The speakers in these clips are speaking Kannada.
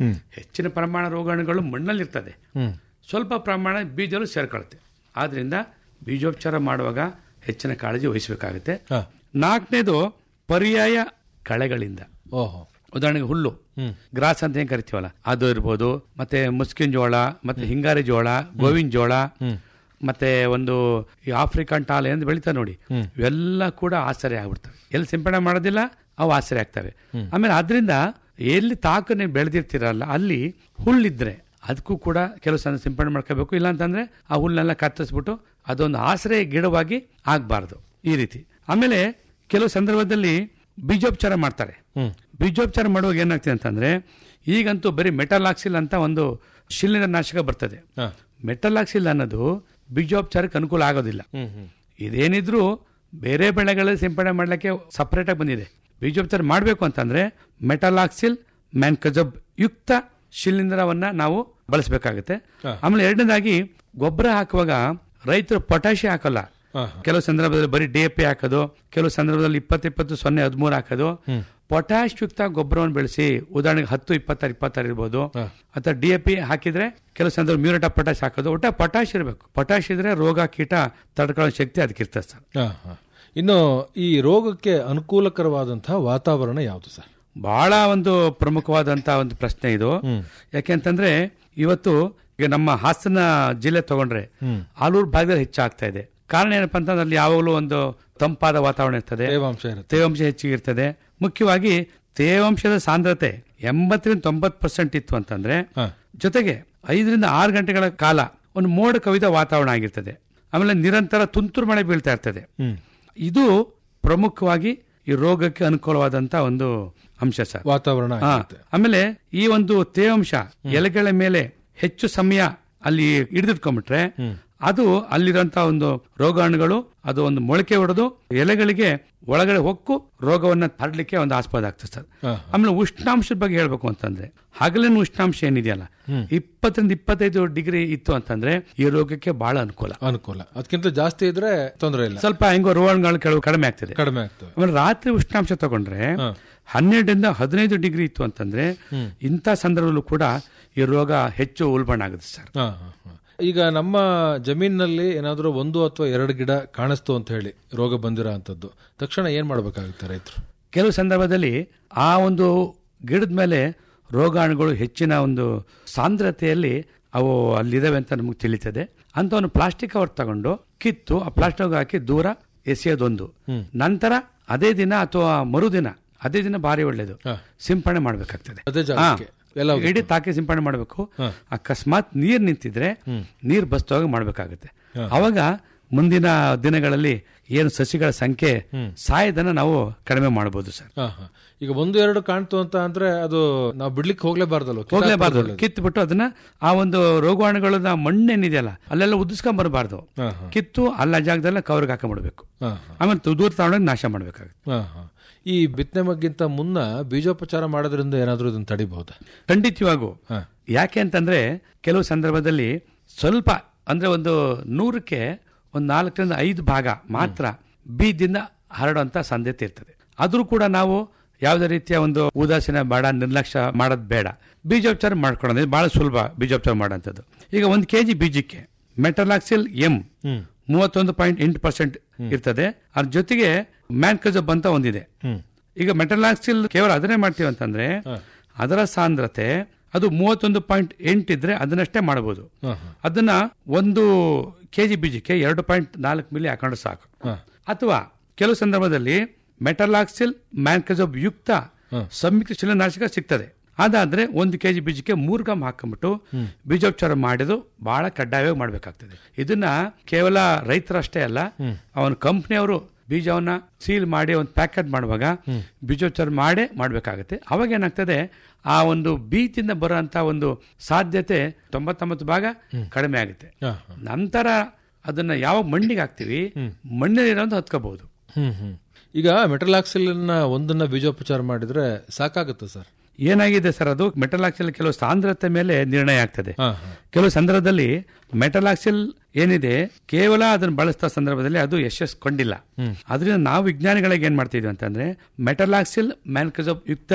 ಹೆಚ್ಚಿನ ಪ್ರಮಾಣ ರೋಗಾಣುಗಳು ಮಣ್ಣಲ್ಲಿರ್ತದೆ ಹ್ಮ್ ಸ್ವಲ್ಪ ಪ್ರಮಾಣ ಬೀಜಲು ಸೇರ್ಕೊಳುತ್ತೆ ಆದ್ರಿಂದ ಬೀಜೋಪಚಾರ ಮಾಡುವಾಗ ಹೆಚ್ಚಿನ ಕಾಳಜಿ ವಹಿಸಬೇಕಾಗುತ್ತೆ ಹಾ. ನಾಲ್ಕನೇದು ಪರ್ಯಾಯ ಕಳೆಗಳಿಂದ ಓಹೋ ಉದಾಹರಣೆಗೆ ಹುಲ್ಲು ಗ್ರಾಸ್ ಅಂತ ಏನ್ ಕರಿತೀವಲ್ಲ ಅದು ಇರ್ಬೋದು ಮತ್ತೆ ಮುಸ್ಕಿನ್ ಜೋಳ ಮತ್ತೆ ಹಿಂಗಾರಿ ಜೋಳ ಗೋವಿನ ಜೋಳ ಮತ್ತೆ ಒಂದು ಈ ಆಫ್ರಿಕನ್ ಟಾಲೆ ಅಂತ ಬೆಳಿತಾರೆ ನೋಡಿ ಇವೆಲ್ಲ ಕೂಡ ಆಶ್ಚರ್ಯ ಆಗ್ಬಿಡ್ತವೆ ಎಲ್ಲಿ ಸಿಂಪಡಣೆ ಮಾಡೋದಿಲ್ಲ ಅವು ಆಶ್ಚರ್ಯ ಆಗ್ತವೆ ಆಮೇಲೆ ಅದರಿಂದ ಎಲ್ಲಿ ತಾಕು ನೀವು ಬೆಳೆದಿರ್ತೀರಲ್ಲ ಅಲ್ಲಿ ಹುಲ್ಲಿದ್ರೆ ಅದಕ್ಕೂ ಕೂಡ ಕೆಲವು ಸಲ ಸಿಂಪಡಣೆ ಮಾಡ್ಕೋಬೇಕು ಇಲ್ಲ ಅಂತಂದ್ರೆ ಆ ಹುಲ್ಲನ್ನೆಲ್ಲ ಕತ್ತರಿಸ್ಬಿಟ್ಟು ಅದೊಂದು ಆಶ್ರಯ ಗಿಡವಾಗಿ ಆಗ್ಬಾರ್ದು ಈ ರೀತಿ ಆಮೇಲೆ ಕೆಲವು ಸಂದರ್ಭದಲ್ಲಿ ಬೀಜೋಪಚಾರ ಮಾಡ್ತಾರೆ ಬೀಜೋಪಚಾರ ಮಾಡುವಾಗ ಏನಾಗ್ತದೆ ಅಂತಂದ್ರೆ ಈಗಂತೂ ಬರೀ ಮೆಟಲಾಕ್ಸಿಲ್ ಅಂತ ಒಂದು ಶಿಲೀಂಧ್ರ ನಾಶಕ ಬರ್ತದೆ ಹಾ. ಮೆಟಲಾಕ್ಸಿಲ್ ಅನ್ನೋದು ಬೀಜೋಪಚಾರಕ್ಕೆ ಅನುಕೂಲ ಆಗೋದಿಲ್ಲ ಇದೇನಿದ್ರು ಬೇರೆ ಬೆಳೆಗಳಲ್ಲಿ ಸಿಂಪಡಣೆ ಮಾಡ್ಲಿಕ್ಕೆ ಸಪರೇಟ್ ಆಗಿ ಬಂದಿದೆ ಬೀಜೋಪಚಾರ ಮಾಡಬೇಕು ಅಂತಂದ್ರೆ ಮೆಟಲಾಕ್ಸಿಲ್ ಮ್ಯಾನ್ಕಜಬ್ ಯುಕ್ತ ಶಿಲೀಂಧ್ರವನ್ನ ನಾವು ಬಳಸಬೇಕಾಗುತ್ತೆ ಆಮೇಲೆ ಎರಡನೇದಾಗಿ ಗೊಬ್ಬರ ಹಾಕುವಾಗ ರೈತರು ಪೊಟ್ಯಾಶಿ ಹಾಕಲ್ಲ ಕೆಲವು ಸಂದರ್ಭದಲ್ಲಿ ಬರೀ ಡಿ ಎ ಪಿ ಹಾಕೋದು ಕೆಲವು ಸಂದರ್ಭದಲ್ಲಿ ಇಪ್ಪತ್ತು ಇಪ್ಪತ್ತು ಸೊನ್ನೆ ಹದಿಮೂರು ಹಾಕೋದು ಪೊಟ್ಯಾಶ್ ಯುಕ್ತ ಗೊಬ್ಬರವನ್ನು ಬೆಳೆಸಿ ಉದಾಹರಣೆಗೆ ಹತ್ತು ಇಪ್ಪತ್ತಾರು ಇಪ್ಪತ್ತಾರು ಇರ್ಬೋದು ಅಥವಾ ಡಿ ಎ ಪಿ ಹಾಕಿದ್ರೆ ಕೆಲವು ಸಂದರ್ಭ ಮ್ಯೂರೇಟ್ ಆಫ್ ಪೊಟ್ಯಾಶ್ ಹಾಕೋದು ಒಟ್ಟ ಪೊಟ್ಯಾಶ್ ಇರಬೇಕು ಪೊಟ್ಯಾಶ್ ಇದ್ರೆ ರೋಗ ಕೀಟ ತಡ್ಕೊಳ್ಳೋ ಶಕ್ತಿ ಅದಕ್ಕೆ ಇರ್ತದೆ ಸರ್ ಹಾ, ಹಾ. ಇನ್ನು ಈ ರೋಗಕ್ಕೆ ಅನುಕೂಲಕರವಾದಂತಹ ವಾತಾವರಣ ಯಾವುದು ಸರ್ ಬಹಳ ಒಂದು ಪ್ರಮುಖವಾದಂತಹ ಒಂದು ಪ್ರಶ್ನೆ ಇದು ಯಾಕೆಂತಂದ್ರೆ ಇವತ್ತು ಈಗ ನಮ್ಮ ಹಾಸನ ಜಿಲ್ಲೆ ತಗೊಂಡ್ರೆ ಆಲೂರು ಭಾಗದಲ್ಲಿ ಹೆಚ್ಚಾಗ್ತಾ ಇದೆ ಕಾರಣ ಏನಪ್ಪಾ ಅಂತಂದ್ರೆ ಅಲ್ಲಿ ಯಾವಾಗಲೂ ಒಂದು ತಂಪಾದ ವಾತಾವರಣ ಇರ್ತದೆ ತೇವಾಂಶ ಇರುತ್ತೆ ತೇವಾಂಶ ಹೆಚ್ಚಿಗೆ ಇರ್ತದೆ ಮುಖ್ಯವಾಗಿ ತೇವಾಂಶದ ಸಾಂದ್ರತೆ ಎಂಬತ್ತರಿಂದ ತೊಂಬತ್ತು ಪರ್ಸೆಂಟ್ ಇತ್ತು ಅಂತಂದ್ರೆ ಹಾ. ಜೊತೆಗೆ ಐದರಿಂದ ಆರು ಗಂಟೆಗಳ ಕಾಲ ಒಂದು ಮೋಡ ಕವಿದ ವಾತಾವರಣ ಆಗಿರ್ತದೆ ಆಮೇಲೆ ನಿರಂತರ ತುಂತುರು ಮಳೆ ಬೀಳ್ತಾ ಇರ್ತದೆ ಹ್ಮ್ ಇದು ಪ್ರಮುಖವಾಗಿ ಈ ರೋಗಕ್ಕೆ ಅನುಕೂಲವಾದಂತ ಒಂದು ಅಂಶ ಸರ್ ವಾತಾವರಣ ಹಾ. ಆಗಿರುತ್ತೆ ಆಮೇಲೆ ಈ ಒಂದು ತೇವಾಂಶ ಎಲೆಗಳ ಮೇಲೆ ಹೆಚ್ಚು ಸಮಯ ಅಲ್ಲಿ ಹಿಡಿದಿಟ್ಕೊಂಡ್ಬಿಟ್ರೆ ಅದು ಅಲ್ಲಿರುವಂತಹ ಒಂದು ರೋಗಾಣುಗಳು ಅದು ಒಂದು ಮೊಳಕೆ ಹೊಡೆದು ಎಲೆಗಳಿಗೆ ಒಳಗಡೆ ಹೊಕ್ಕು ರೋಗವನ್ನ ಹರಡ್ಲಿಕ್ಕೆ ಒಂದು ಆಸ್ಪದ ಆಗ್ತದೆ ಸರ್ ಹಾ. ಆಮೇಲೆ ಉಷ್ಣಾಂಶದ ಬಗ್ಗೆ ಹೇಳ್ಬೇಕು ಅಂತಂದ್ರೆ ಹಗಲಿನ ಉಷ್ಣಾಂಶ ಏನಿದೆಯಲ್ಲ ಇಪ್ಪತ್ತರಿಂದ ಇಪ್ಪತ್ತೈದು ಡಿಗ್ರಿ ಇತ್ತು ಅಂತಂದ್ರೆ ಈ ರೋಗಕ್ಕೆ ಬಹಳ ಅನುಕೂಲ ಅನುಕೂಲ ಅದಕ್ಕಿಂತ ಜಾಸ್ತಿ ಇದ್ರೆ ತೊಂದರೆ ಇಲ್ಲ ಸ್ವಲ್ಪ ಹೆಂಗೋ ರೋಗಾಣುಗಳು ಕೆಲವು ಕಡಿಮೆ ಆಗ್ತದೆ ಕಡಿಮೆ ಆಗ್ತವೆ ಆಮೇಲೆ ರಾತ್ರಿ ಉಷ್ಣಾಂಶ ತಗೊಂಡ್ರೆ ಹನ್ನೆರಡರಿಂದ ಹದಿನೈದು ಡಿಗ್ರಿ ಇತ್ತು ಅಂತಂದ್ರೆ ಇಂಥ ಸಂದರ್ಭದಲ್ಲೂ ಕೂಡ ಈ ರೋಗ ಹೆಚ್ಚು ಉಲ್ಬಣ ಆಗುತ್ತೆ ಸರ್ ಹಾ, ಹಾ, ಹಾ. ಈಗ ನಮ್ಮ ಜಮೀನಿನಲ್ಲಿ ಏನಾದರೂ ಒಂದು ಅಥವಾ ಎರಡು ಗಿಡ ಕಾಣಿಸ್ತು ಅಂತ ಹೇಳಿ ರೋಗ ಬಂದಿರೋ ಅಂತದ್ದು ತಕ್ಷಣ ಏನ್ ಮಾಡ್ಬೇಕಾಗುತ್ತೆ ರೈತರು ಕೆಲವು ಸಂದರ್ಭದಲ್ಲಿ ಆ ಒಂದು ಗಿಡದ ಮೇಲೆ ರೋಗಾಣುಗಳು ಹೆಚ್ಚಿನ ಒಂದು ಸಾಂದ್ರತೆಯಲ್ಲಿ ಅವು ಅಲ್ಲಿದಾವೆ ಅಂತ ನಮಗೆ ತಿಳಿತದೆ ಅಂತ ಒಂದು ಪ್ಲಾಸ್ಟಿಕ್ ಕವರ್ ತಗೊಂಡು ಕಿತ್ತು ಆ ಪ್ಲಾಸ್ಟಿಕ್ ಹಾಕಿ ದೂರ ಎಸೆಯೋದೊಂದು ನಂತರ ಅದೇ ದಿನ ಅಥವಾ ಮರುದಿನ ಅದೇ ದಿನ ಭಾರಿ ಒಳ್ಳೇದು ಸಿಂಪಡಣೆ ಮಾಡಬೇಕಾಗ್ತದೆ ಅದೇ ಜಾಗಕ್ಕೆ ಎಲ್ಲ ಇಡೀ ತಾಕೆ ಸಿಂಪಡಣೆ ಮಾಡಬೇಕು ಅಕಸ್ಮಾತ್ ನೀರ್ ನಿಂತಿದ್ರೆ ನೀರ್ ಬಸ್ತುವಾಗ ಮಾಡಬೇಕಾಗುತ್ತೆ ಅವಾಗ ಮುಂದಿನ ದಿನಗಳಲ್ಲಿ ಏನು ಸಸಿಗಳ ಸಂಖ್ಯೆ ಸಾಯದನ್ನ ನಾವು ಕಡಿಮೆ ಮಾಡಬಹುದು ಸರ್ ಹಾ, ಹಾ. ಈಗ ಒಂದು ಎರಡು ಕಾಣ್ತು ಅಂತ ಅಂದ್ರೆ ಅದು ನಾವು ಬಿಡ್ಲಿಕ್ಕೆ ಹೋಗ್ಲೇಬಾರ್ದಲ್ವ ಹೋಗ್ಲೇಬಾರ್ದು ಕಿತ್ತು ಅದನ್ನ ಆ ಒಂದು ರೋಗಾಣುಗಳನ್ನ ಮಣ್ಣೇನಿದೆಯಲ್ಲ ಅಲ್ಲೆಲ್ಲ ಉದಿಸ್ಕೊಂಡ್ ಬರಬಾರ್ದು ಹಾ, ಕಿತ್ತು ಅಲ್ಲ ಜಾಗದಲ್ಲ ಕವರ್ಗೆ ಹಾಕೊಂಡ್ಬಿಡ್ಬೇಕು ಹಾ, ಆಮೇಲೆ ತು- ದೂರ ತಗೊಂಡೋಗಿ ನಾಶ ಮಾಡ್ಬೇಕಾಗುತ್ತೆ ಹಾ, ಹಾ. ಈ ಬಿತ್ತನೆ ಮಗ್ಗಿಂತ ಮುನ್ನ ಬೀಜೋಪಚಾರ ಮಾಡೋದ್ರಿಂದ ಏನಾದ್ರೂ ಇದನ್ನ ತಡಿಬಹುದಾ ಖಂಡಿತವಾಗೂ ಹಾ. ಯಾಕೆ ಅಂತಂದ್ರೆ ಕೆಲವು ಸಂದರ್ಭದಲ್ಲಿ ಸ್ವಲ್ಪ ಅಂದ್ರೆ ಒಂದು ನೂರಕ್ಕೆ ಒಂದು ನಾಲ್ಕರಿಂದ ಐದು ಭಾಗ ಮಾತ್ರ ಬೀಜದಿಂದ ಹರಡುವಂತ ಸಾಧ್ಯತೆ ಇರ್ತದೆ ಆದ್ರೂ ಕೂಡ ನಾವು ಯಾವುದೇ ರೀತಿಯ ಒಂದು ಉದಾಸೀನ ಬೇಡ ನಿರ್ಲಕ್ಷ್ಯ ಮಾಡೋದು ಬೇಡ ಬೀಜೋಪಚಾರ ಮಾಡ್ಕೊಳ್ಳೋದು ಇದು ಬಹಳ ಸುಲಭ ಬೀಜೋಪಚಾರ ಮಾಡೋಂಥದ್ದು ಈಗ ಒಂದು ಕೆಜಿ ಬೀಜಕ್ಕೆ ಮೆಟಲಾಕ್ಸಿಲ್ ಎಂ ಮೂವತ್ತೊಂದು ಪಾಯಿಂಟ್ ಎಂಟು ಪರ್ಸೆಂಟ್ ಇರ್ತದೆ ಅದ್ರ ಜೊತೆಗೆ ಮ್ಯಾನ್ಕಜಬ್ ಅಂತ ಒಂದಿದೆ ಈಗ ಮೆಟಲಾಕ್ಸಿಲ್ ಕೇವಲ ಅದನ್ನೇ ಮಾಡ್ತೀವಿ ಅಂತಂದ್ರೆ ಅದರ ಸಾಂದ್ರತೆ ಅದು ಮೂವತ್ತೊಂದು ಪಾಯಿಂಟ್ ಎಂಟು ಇದ್ರೆ ಅದನ್ನಷ್ಟೇ ಮಾಡಬಹುದು ಅದನ್ನ ಒಂದು ಕೆಜಿ ಬೀಜಕ್ಕೆ ಎರಡು ಪಾಯಿಂಟ್ ನಾಲ್ಕು ಮಿಲಿ ಹಾಕೊಂಡ್ರೆ ಸಾಕು ಅಥವಾ ಕೆಲವು ಸಂದರ್ಭದಲ್ಲಿ ಮೆಟಲಾಕ್ಸಿಲ್ ಮ್ಯಾನ್ಕಜಬ್ ಯುಕ್ತ ಸಂಯುಕ್ತ ಶಿಲಾನಾಶಕ ಸಿಗ್ತದೆ ಅದಾದ್ರೆ ಒಂದು ಕೆಜಿ ಬೀಜಕ್ಕೆ ಮೂರು ಗ್ರಾಮ್ ಹಾಕೊಂಡ್ಬಿಟ್ಟು ಬೀಜೋಪಚಾರ ಮಾಡಿದ್ದು ಬಹಳ ಕಡ್ಡಾಯವಾಗಿ ಮಾಡಬೇಕಾಗ್ತದೆ ಇದನ್ನ ಕೇವಲ ರೈತರಷ್ಟೇ ಅಲ್ಲ ಅವನ ಕಂಪ್ನಿಯವರು ಬೀಜವನ್ನ ಸೀಲ್ ಮಾಡಿ ಒಂದು ಪ್ಯಾಕೆಟ್ ಮಾಡುವಾಗ ಬೀಜೋಪಚಾರ ಮಾಡೇ ಮಾಡಬೇಕಾಗುತ್ತೆ ಅವಾಗ ಏನಾಗ್ತದೆ ಆ ಒಂದು ಬೀಜದಿಂದ ಬರುವಂತ ಒಂದು ಸಾಧ್ಯತೆ ತೊಂಬತ್ತೊಂಬತ್ತು ಭಾಗ ಕಡಿಮೆ ಆಗುತ್ತೆ ಹಾ, ನಂತರ ಅದನ್ನ ಯಾವ ಮಣ್ಣಿಗೆ ಹಾಕ್ತಿವಿ ಮಣ್ಣಿಲಿರೋದು ಹತ್ಕೋಬಹುದು ಹ್ಮ್ ಹ್ಮ್ ಈಗ ಮೆಟಲಾಕ್ಸಿಲ್ ಒಂದನ್ನ ಬೀಜೋಪಚಾರ ಮಾಡಿದ್ರೆ ಸಾಕಾಗುತ್ತೆ ಸರ್ ಏನಾಗಿದೆ ಸರ್ ಅದು ಮೆಟಲಾಕ್ಸಿಲ್ ಕೆಲವು ಸಾಂದ್ರತೆ ಮೇಲೆ ನಿರ್ಣಯ ಆಗ್ತದೆ ಹಾ, ಹಾ. ಕೆಲವು ಸಂದರ್ಭದಲ್ಲಿ ಮೆಟಲಾಕ್ಸಿಲ್ ಏನಿದೆ ಕೇವಲ ಅದನ್ನು ಬಳಸಿದ ಸಂದರ್ಭದಲ್ಲಿ ಅದು ಯಶಸ್ಸು ಕೊಂಡಿಲ್ಲ ಅದರಿಂದ ನಾವು ವಿಜ್ಞಾನಿಗಳಿಗೆ ಏನ್ ಮಾಡ್ತಿದ್ವಿ ಅಂತಂದ್ರೆ ಮೆಟಲಾಕ್ಸಿಲ್ ಮ್ಯಾನ್ಕಜಬ್ ಯುಕ್ತ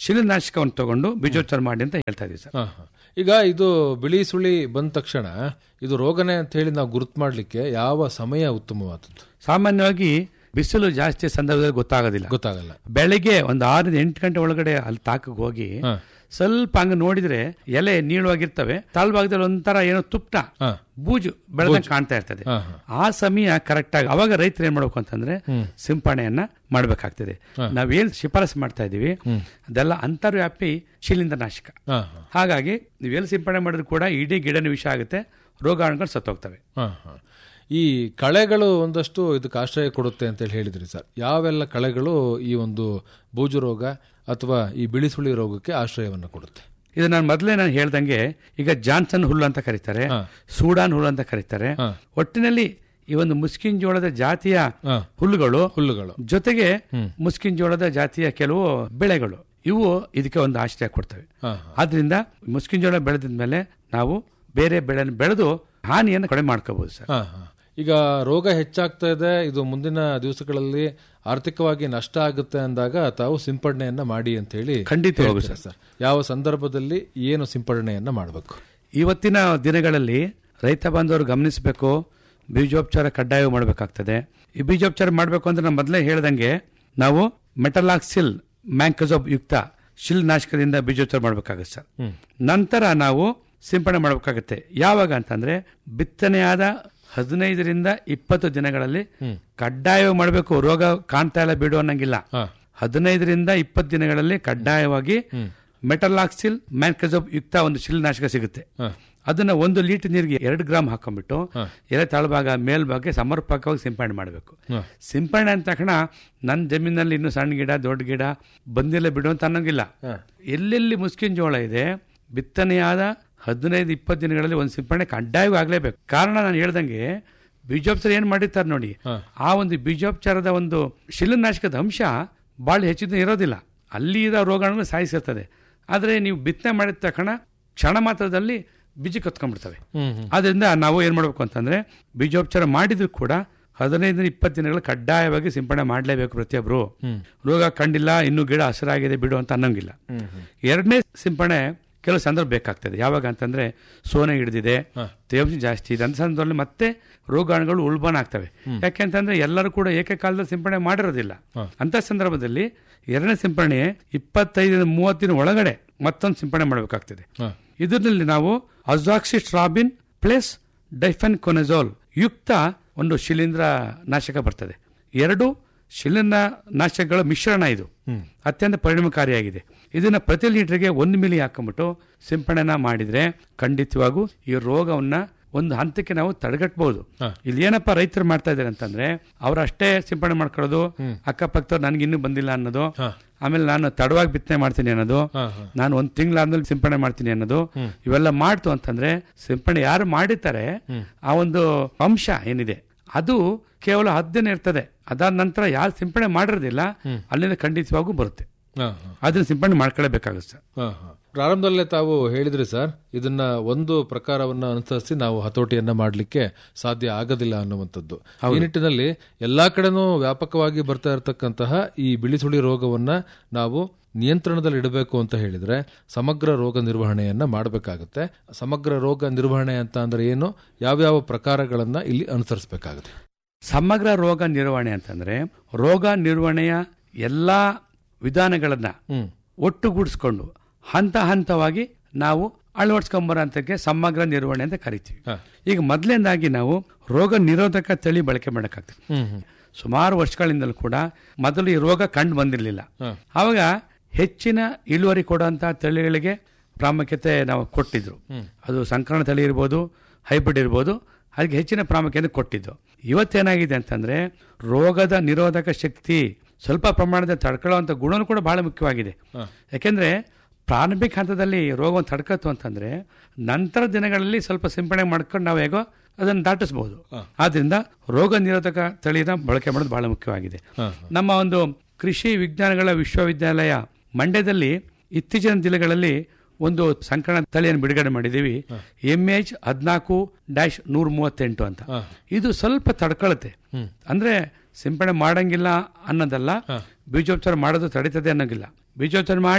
ಶಿಲನಾಶಕವನ್ನು ತಗೊಂಡು ಬೀಜೋಪಚಾರ ಮಾಡಿ ಅಂತ ಹೇಳ್ತಾ ಇದೀವಿ ಸರ್ ಹಾ, ಹಾ. ಈಗ ಇದು ಬಿಳಿ ಸುಳಿ ಬಂದ ತಕ್ಷಣ ಇದು ರೋಗನೇ ಅಂತ ಹೇಳಿ ನಾವು ಗುರುತು ಮಾಡ್ಲಿಕ್ಕೆ ಯಾವ ಸಮಯ ಉತ್ತಮವಾದದ್ದು ಸಾಮಾನ್ಯವಾಗಿ ಬಿಸಿಲು ಜಾಸ್ತಿ ಸಂದರ್ಭದಲ್ಲಿ ಗೊತ್ತಾಗೋದಿಲ್ಲ ಗೊತ್ತಾಗಲ್ಲ ಬೆಳಿಗ್ಗೆ ಒಂದು ಆರರಿಂದ ಎಂಟು ಗಂಟೆ ಒಳಗಡೆ ಅಲ್ಲಿ ತಾಕಕ್ಕೆ ಹೋಗಿ ಹಾ. ಸ್ವಲ್ಪ ಹಂಗ ನೋಡಿದ್ರೆ ಎಲೆ ನೀಳವಾಗಿರ್ತವೆ ತಳಭಾಗದಲ್ಲಿ ಒಂಥರ ಏನೋ ತುಪ್ಟ ಹಾ. ಬೂಜು ಬೆಳೆದಂಗೆ ಕಾಣ್ತಾ ಇರ್ತದೆ ಹಾ, ಹಾ. ಆ ಸಮಯ ಕರೆಕ್ಟ್ ಆಗಿ ಅವಾಗ ರೈತರು ಏನ್ ಮಾಡ್ಬೇಕು ಅಂತಂದ್ರೆ ಸಿಂಪರಣೆಯನ್ನ ಮಾಡ್ಬೇಕಾಗ್ತದೆ ನಾವೇನ್ ಶಿಫಾರಸು ಮಾಡ್ತಾ ಇದೀವಿ ಅದೆಲ್ಲ ಅಂತರ್ವ್ಯಾಪಿ ಶಿಲೀಂಧ್ರನಾಶಕ ಹಾ, ಹಾ. ಹಾಗಾಗಿ ನೀವೆಲ್ಲಿ ಸಿಂಪರಣೆ ಮಾಡಿದ್ರು ಕೂಡ ಇಡೀ ಗಿಡನ ವಿಷ ಆಗುತ್ತೆ ರೋಗಾಣುಗಳು ಸತ್ತೋಗ್ತವೆ ಹಾ, ಹಾ. ಈ ಕಳೆಗಳು ಒಂದಷ್ಟು ಇದಕ್ಕೆ ಆಶ್ರಯ ಕೊಡುತ್ತೆ ಅಂತ ಹೇಳಿ ಹೇಳಿದ್ರಿ ಸರ್ ಯಾವೆಲ್ಲ ಕಳೆಗಳು ಈ ಒಂದು ಬೂಜು ರೋಗ ಅಥವಾ ಈ ಬಿಳಿ ಸುಳಿ ರೋಗಕ್ಕೆ ಆಶ್ರಯವನ್ನು ಕೊಡುತ್ತೆ ಇದು ನಾನು ಮೊದಲೇ ನಾನು ಹೇಳ್ದಂಗೆ ಈಗ ಜಾನ್ಸನ್ ಹುಲ್ಲು ಅಂತ ಕರೀತಾರೆ ಹಾ. ಸೂಡಾನ್ ಹುಲ್ಲು ಅಂತ ಕರೀತಾರೆ ಹಾ. ಒಟ್ಟಿನಲ್ಲಿ ಈ ಒಂದು ಮುಸ್ಕಿನ್ ಜೋಳದ ಜಾತಿಯ ಹಾ. ಹುಲ್ಲುಗಳು ಹುಲ್ಲುಗಳು ಜೊತೆಗೆ ಮುಸ್ಕಿನ್ ಜೋಳದ ಜಾತಿಯ ಕೆಲವು ಬೆಳೆಗಳು ಇವು ಇದಕ್ಕೆ ಒಂದು ಆಶ್ರಯ ಕೊಡ್ತವೆ ಹಾ, ಆದ್ರಿಂದ ಮುಸ್ಕಿನ್ ಜೋಳ ಬೆಳೆದಿದ್ಮೇಲೆ ನಾವು ಬೇರೆ ಬೆಳೆ ಬೆಳೆದು ಹಾನಿಯನ್ನು ಕಡಿಮೆ ಮಾಡ್ಕೋಬಹುದು ಸರ್ ಹಾ, ಹಾ. ಈಗ ರೋಗ ಹೆಚ್ಚಾಗ್ತಾ ಇದೆ ಇದು ಮುಂದಿನ ದಿವಸಗಳಲ್ಲಿ ಆರ್ಥಿಕವಾಗಿ ನಷ್ಟ ಆಗುತ್ತೆ ಅಂದಾಗ ತಾವು ಸಿಂಪಡಣೆಯನ್ನ ಮಾಡಿ ಅಂತ ಹೇಳಿ ಖಂಡಿತವಾಗೂ ಹೇಳ್ತೀರಾ ಸರ್ ಯಾವ ಸಂದರ್ಭದಲ್ಲಿ ಏನು ಸಿಂಪಡಣೆಯನ್ನ ಮಾಡಬೇಕು ಇವತ್ತಿನ ದಿನಗಳಲ್ಲಿ ರೈತ ಬಾಂಧವರು ಗಮನಿಸಬೇಕು ಬೀಜೋಪಚಾರ ಕಡ್ಡಾಯ ಮಾಡಬೇಕಾಗ್ತದೆ ಈ ಬೀಜೋಪಚಾರ ಮಾಡಬೇಕು ಅಂದ್ರೆ ನಾನು ಮೊದಲೇ ಹೇಳ್ದಂಗೆ ನಾವು ಮೆಟಲಾಕ್ಸಿಲ್ ಮ್ಯಾಂಕಜೋಬ್ ಯುಕ್ತ ಶಿಲ್ ನಾಶಕದಿಂದ ಬೀಜೋಪಚಾರ ಮಾಡಬೇಕಾಗುತ್ತೆ ಸರ್ ನಂತರ ನಾವು ಸಿಂಪಡಣೆ ಮಾಡಬೇಕಾಗುತ್ತೆ ಯಾವಾಗ ಅಂತಂದ್ರೆ ಬಿತ್ತನೆಯಾದ ಹದಿನೈದರಿಂದ ಇಪ್ಪತ್ತು ದಿನಗಳಲ್ಲಿ ಕಡ್ಡಾಯವಾಗಿ ಮಾಡಬೇಕು ರೋಗ ಕಾಣ್ತಾ ಇಲ್ಲ ಬಿಡು ಅನ್ನಂಗಿಲ್ಲ ಹಾ. ಹದಿನೈದರಿಂದ ಇಪ್ಪತ್ತು ದಿನಗಳಲ್ಲಿ ಕಡ್ಡಾಯವಾಗಿ ಮೆಟಲಾಕ್ಸಿಲ್ ಮ್ಯಾನ್ಕಜೋಬ್ ಯುಕ್ತ ಒಂದು ಶಿಲನಾಶಕ ಸಿಗುತ್ತೆ ಹಾ. ಅದನ್ನ ಒಂದು ಲೀಟರ್ ನೀರಿಗೆ ಎರಡು ಗ್ರಾಮ್ ಹಾಕೊಂಡ್ಬಿಟ್ಟು ಎಲೆ ತಳಭಾಗ ಮೇಲ್ಭಾಗ ಸಮರ್ಪಕವಾಗಿ ಸಿಂಪಡಣೆ ಮಾಡಬೇಕು ಹಾ. ಸಿಂಪಡಣೆ ಅಂದ ತಕ್ಷಣ ನನ್ನ ಜಮೀನಲ್ಲಿ ಇನ್ನೂ ಸಣ್ಣ ಗಿಡ ದೊಡ್ಡ ಗಿಡ ಬಂದಿಲ್ಲ ಬಿಡು ಅಂತ ಅನ್ನೋಂಗಿಲ್ಲ ಹಾ. ಎಲ್ಲೆಲ್ಲಿ ಮುಸ್ಕಿನ ಜೋಳ ಇದೆ ಬಿತ್ತನೆಯಾದ ಹದಿನೈದು ಇಪ್ಪತ್ತು ದಿನಗಳಲ್ಲಿ ಒಂದು ಸಿಂಪಡಣೆ ಕಡ್ಡಾಯವಾಗಿ ಆಗಲೇಬೇಕು ಕಾರಣ ನಾನು ಹೇಳ್ದಂಗೆ ಬೀಜೋಪಚಾರ ಏನ್ ಮಾಡಿರ್ತಾರೆ ನೋಡಿ ಹಾ. ಆ ಒಂದು ಬೀಜೋಪಚಾರದ ಒಂದು ಶಿಲನಾಶಕದ ಅಂಶ ಭಾಳ ಹೆಚ್ಚು ದಿನ ಇರೋದಿಲ್ಲ ಅಲ್ಲಿ ಇರೋ ರೋಗಾಣುಗಳು ಸಾಯಿಸಿರ್ತದೆ ಆದರೆ ನೀವು ಬಿತ್ತನೆ ಮಾಡಿದ ತಕ್ಷಣ ಕ್ಷಣ ಮಾತ್ರದಲ್ಲಿ ಬೀಜ ಕತ್ಕೊಂಡ್ಬಿಡ್ತವೆ ಹ್ಮ್ ಹ್ಮ್. ಆದ್ರಿಂದ ನಾವು ಏನ್ ಮಾಡಬೇಕು ಅಂತಂದ್ರೆ ಬೀಜೋಪಚಾರ ಮಾಡಿದ್ರು ಕೂಡ ಹದಿನೈದರಿಂದ ಇಪ್ಪತ್ತು ದಿನಗಳು ಕಡ್ಡಾಯವಾಗಿ ಸಿಂಪಡಣೆ ಮಾಡಲೇಬೇಕು ಪ್ರತಿಯೊಬ್ಬರು ರೋಗ ಕಂಡಿಲ್ಲ ಇನ್ನು ಗಿಡ ಹಸಿರಾಗಿದೆ ಬಿಡು ಅಂತ ಅನ್ನೋಂಗಿಲ್ಲ ಹ್ಮ್ ಹ್ಮ್. ಎರಡನೇ ಸಿಂಪಡಣೆ ಕೆಲವು ಸಂದರ್ಭ ಬೇಕಾಗ್ತದೆ ಯಾವಾಗ ಅಂತಂದ್ರೆ ಸೋನೆ ಹಿಡಿದಿದೆ ಹಾ. ತೇವಾಂಶ ಜಾಸ್ತಿ ಇದೆ ಅಂತ ಸಂದರ್ಭದಲ್ಲಿ ಮತ್ತೆ ರೋಗಾಣುಗಳು ಉಲ್ಬಣ ಆಗ್ತವೆ ಯಾಕೆಂತಂದ್ರೆ ಎಲ್ಲರೂ ಕೂಡ ಏಕಕಾಲದಲ್ಲಿ ಸಿಂಪಡಣೆ ಮಾಡಿರೋದಿಲ್ಲ ಹಾ. ಅಂತ ಸಂದರ್ಭದಲ್ಲಿ ಎರಡನೇ ಸಿಂಪಡಣೆ ಇಪ್ಪತ್ತೈದರಿಂದ ಮೂವತ್ತು ದಿನ ಒಳಗಡೆ ಮತ್ತೊಂದು ಸಿಂಪಡಣೆ ಮಾಡಬೇಕಾಗ್ತದೆ ಹಾ. ಇದರಲ್ಲಿ ನಾವು ಅಜಾಕ್ಸಿಸ್ಟ್ರಾಬಿನ್ ಪ್ಲಸ್ ಡೈಫನ್ ಕೊನೆಜೋಲ್ ಯುಕ್ತ ಒಂದು ಶಿಲೀಂಧ್ರ ನಾಶಕ ಬರ್ತದೆ ಎರಡು ಶಿಲೀಂಧ್ರ ನಾಶಕಗಳ ಮಿಶ್ರಣ ಇದು ಅತ್ಯಂತ ಪರಿಣಾಮಕಾರಿಯಾಗಿದೆ ಇದನ್ನ ಪ್ರತಿ ಲೀಟರ್ಗೆ ಒಂದು ಮಿಲಿ ಹಾಕೊಂಡ್ಬಿಟ್ಟು ಸಿಂಪಡಣೆ ಮಾಡಿದ್ರೆ ಖಂಡಿತವಾಗೂ ಈ ರೋಗವನ್ನ ಒಂದು ಹಂತಕ್ಕೆ ನಾವು ತಡೆಗಟ್ಟಬಹುದು ಹಾ. ಇಲ್ಲಿ ಏನಪ್ಪ ರೈತರು ಮಾಡ್ತಾ ಇದ್ದಾರೆ ಅಂತಂದ್ರೆ ಅವ್ರು ಅಷ್ಟೇ ಸಿಂಪಡಣೆ ಮಾಡ್ಕೊಳ್ಳೋದು ಅಕ್ಕಪಕ್ಕದವ್ರು ನನ್ಗೆ ಇನ್ನೂ ಬಂದಿಲ್ಲ ಅನ್ನೋದು ಹಾ. ಆಮೇಲೆ ನಾನು ತಡವಾಗಿ ಬಿತ್ತನೆ ಮಾಡ್ತೀನಿ ಅನ್ನೋದು ಹಾ, ಹಾ. ನಾನು ಒಂದ್ ತಿಂಗಳಾದ್ಮೇಲೆ ಸಿಂಪಡಣೆ ಮಾಡ್ತೀನಿ ಅನ್ನೋದು ಇವೆಲ್ಲ ಮಾಡ್ತು ಅಂತಂದ್ರೆ ಸಿಂಪಡಣೆ ಯಾರು ಮಾಡಿರ್ತಾರೆ ಆ ಒಂದು ಅಂಶ ಏನಿದೆ ಅದು ಕೇವಲ ಹತ್ತು ದಿನ ಇರ್ತದೆ ಅದಾದ ನಂತರ ಯಾರು ಸಿಂಪಡಣೆ ಮಾಡಿರೋದಿಲ್ಲ ಅಲ್ಲಿಂದ ಖಂಡಿತವಾಗೂ ಬರುತ್ತೆ ಹಾ, ಹಾ. ಅದನ್ನ ಸಿಂಪಡಣೆ ಮಾಡ್ಕೊಳ್ಳೇಬೇಕಾಗುತ್ತೆ ಸರ್ ಹಾ, ಹಾ. ಪ್ರಾರಂಭದಲ್ಲೇ ತಾವು ಹೇಳಿದ್ರಿ ಸರ್ ಇದನ್ನ ಒಂದು ಪ್ರಕಾರವನ್ನ ಅನುಸರಿಸಿ ನಾವು ಹತೋಟಿಯನ್ನ ಮಾಡಲಿಕ್ಕೆ ಸಾಧ್ಯ ಆಗೋದಿಲ್ಲ ಅನ್ನುವಂಥದ್ದು ಈ ನಿಟ್ಟಿನಲ್ಲಿ ಎಲ್ಲಾ ಕಡೆನೂ ವ್ಯಾಪಕವಾಗಿ ಬರ್ತಾ ಇರತಕ್ಕಂತಹ ಈ ಬಿಳಿಸುಳಿ ರೋಗವನ್ನ ನಾವು ನಿಯಂತ್ರಣದಲ್ಲಿ ಇಡಬೇಕು ಅಂತ ಹೇಳಿದ್ರೆ ಸಮಗ್ರ ರೋಗ ನಿರ್ವಹಣೆಯನ್ನ ಮಾಡಬೇಕಾಗುತ್ತೆ ಸಮಗ್ರ ರೋಗ ನಿರ್ವಹಣೆ ಅಂತ ಅಂದ್ರೆ ಏನು ಯಾವ್ಯಾವ ಪ್ರಕಾರಗಳನ್ನ ಇಲ್ಲಿ ಅನುಸರಿಸಬೇಕಾಗುತ್ತೆ ಸಮಗ್ರ ರೋಗ ನಿರ್ವಹಣೆ ಅಂತಂದ್ರೆ ರೋಗ ನಿರ್ವಹಣೆಯ ಎಲ್ಲಾ ವಿಧಾನಗಳನ್ನ ಹ್ಮ್ ಒಟ್ಟುಗೂಡಿಸ್ಕೊಂಡು ಹಂತ ಹಂತವಾಗಿ ನಾವು ಅಳವಡಿಸ್ಕೊಂಬರೋಂಥಕ್ಕೆ ಸಮಗ್ರ ನಿರ್ವಹಣೆ ಅಂತ ಕರಿತೀವಿ ಹಾ. ಈಗ ಮೊದಲನೇದಾಗಿ ನಾವು ರೋಗ ನಿರೋಧಕ ತಳಿ ಬಳಕೆ ಮಾಡೋಕ್ಕಾಗ್ತದೆ ಹ್ಮ್ ಹ್ಮ್ ಸುಮಾರು ವರ್ಷಗಳಿಂದಲೂ ಕೂಡ ಮೊದಲು ಈ ರೋಗ ಕಂಡು ಬಂದಿರಲಿಲ್ಲ ಹಾ. ಆವಾಗ ಹೆಚ್ಚಿನ ಇಳುವರಿ ಕೊಡುವಂತಹ ತಳಿಗಳಿಗೆ ಪ್ರಾಮುಖ್ಯತೆ ನಾವು ಕೊಟ್ಟಿದ್ರು ಅದು ಸಂಕರಣ ತಳಿ ಇರ್ಬೋದು ಹೈಬ್ರಿಡ್ ಇರ್ಬೋದು ಅದಕ್ಕೆ ಹೆಚ್ಚಿನ ಪ್ರಾಮುಖ್ಯತೆ ಕೊಟ್ಟಿದ್ದು ಇವತ್ತೇನಾಗಿದೆ ಅಂತಂದ್ರೆ ರೋಗದ ನಿರೋಧಕ ಶಕ್ತಿ ಸ್ವಲ್ಪ ಪ್ರಮಾಣದ ತಡ್ಕೊಳ್ಳುವಂಥ ಗುಣನೂ ಕೂಡ ಬಹಳ ಮುಖ್ಯವಾಗಿದೆ ಹಾ. ಯಾಕೆಂದ್ರೆ ಪ್ರಾರಂಭಿಕ ಹಂತದಲ್ಲಿ ರೋಗವನ್ನು ತಡ್ಕತ್ತು ಅಂತಂದ್ರೆ ನಂತರ ದಿನಗಳಲ್ಲಿ ಸ್ವಲ್ಪ ಸಿಂಪಡಣೆ ಮಾಡ್ಕೊಂಡು ನಾವು ಹೇಗೋ ಅದನ್ನು ದಾಟಿಸಬಹುದು ಆದ್ರಿಂದ ರೋಗ ನಿರೋಧಕ ತಳಿನ ಬಳಕೆ ಮಾಡೋದು ಬಹಳ ಮುಖ್ಯವಾಗಿದೆ ಹಾ, ನಮ್ಮ ಒಂದು ಕೃಷಿ ವಿಜ್ಞಾನಗಳ ವಿಶ್ವವಿದ್ಯಾಲಯ ಮಂಡ್ಯದಲ್ಲಿ ಇತ್ತೀಚಿನ ದಿನಗಳಲ್ಲಿ ಒಂದು ಸಂಕರಣ ತಳಿಯನ್ನು ಬಿಡುಗಡೆ ಮಾಡಿದ್ದೀವಿ ಎಂ ಎಚ್ ಹದಿನಾಲ್ಕು ಡ್ಯಾಶ್ ನೂರ ಮೂವತ್ತೆಂಟು ಅಂತ ಹಾ. ಇದು ಸ್ವಲ್ಪ ತಡ್ಕೊಳ್ಳುತ್ತೆ ಅಂದ್ರೆ ಸಿಂಪಡಣೆ ಮಾಡಂಗಿಲ್ಲ ಅನ್ನೋದಲ್ಲ ಬೀಜೋಪಚಾರ ಮಾಡೋದು ತಡೀತದೆ ಅನ್ನೋಂಗಿಲ್ಲ ಬೀಜೋಪಚಾರ ಮಾಡಿ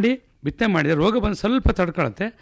ಬಿತ್ತನೆ ಮಾಡಿದ್ರೆ ರೋಗ ಬಂದು ಸ್ವಲ್ಪ ತಡ್ಕೊಳ್ಳುತ್ತೆ